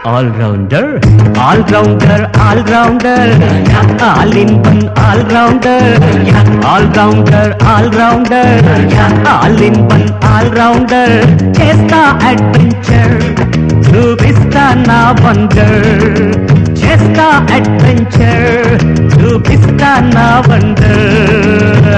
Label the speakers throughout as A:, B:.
A: all rounder all rounder all rounder all in one all rounder all rounder all rounder all in one all rounder చేస్తా adventure చూపిస్తా నా wonder చేస్తా adventure చూపిస్తా నా wonder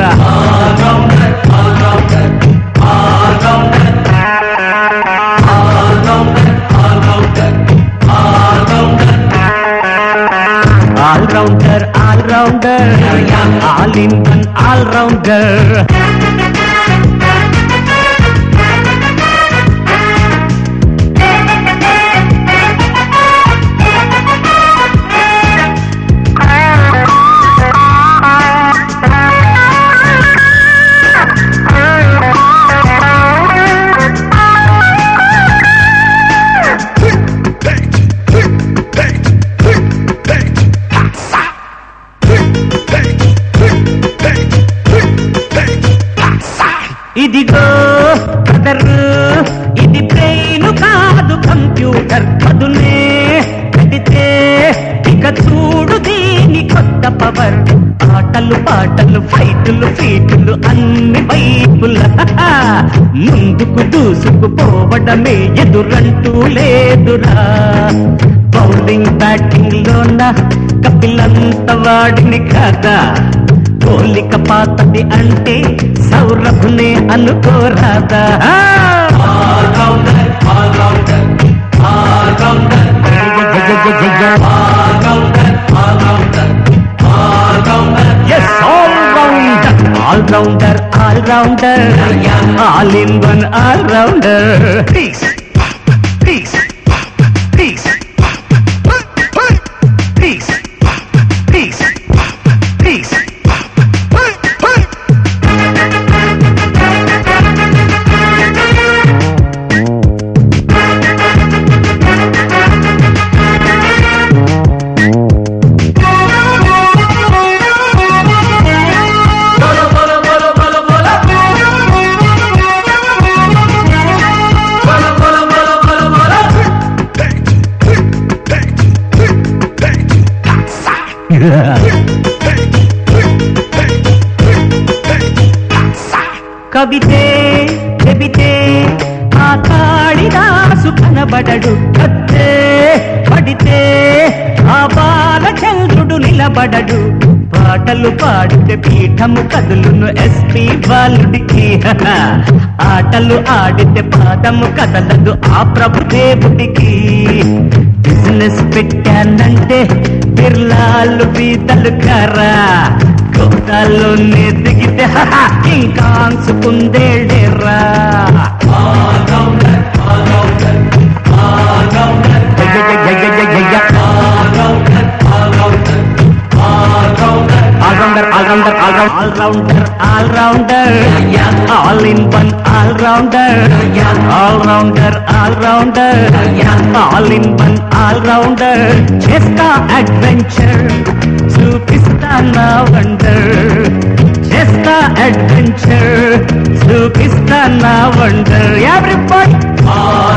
A: all rounder all rounder all in one all rounder ఇదిగో కదరు ఇది brain కాదు కంప్యూటర్ కదునే కడితే ఇక చూడు దీని కొత్త పవర్ ఆటలు పాటలు ఫైటులు ఫీటులు అన్ని వైపుల ముందుకు దూసుకుపోవడమే ఎదురంటూ లేదురా బౌలింగ్ బ్యాటింగ్ లోన కపిలంత వాడిని కదా పోలిక పాతది అంటే సౌరభునే అనుకోరాదా all rounder all rounder all in one all rounder piece piece piece piece piece piece కవితే చెబితే ఆ కాళిదాసు కనబడడు కత్తే పడితే ఆ బాలచంద్రుడు నిలబడడు పాటలు పాడితే పీఠము కదులును ఎస్పి బాలుడికి ఆటలు ఆడితే పాదము కదలదు ఆ ప్రభుదేవుడికి బిజినెస్ పెట్టానంటే బిర్లాలు బీతలు కరా కోటాల్లోనే దిగితే ఇంకా అంచుకుందేడేరా all rounder all rounder all rounder all rounder all in one all rounder all rounder all rounder all in one all rounder చేస్తా అడ్వెంచర్ చూపిస్తా నా వండర్ చేస్తా అడ్వెంచర్ చూపిస్తా నా వండర్ ఎవ్రీబడి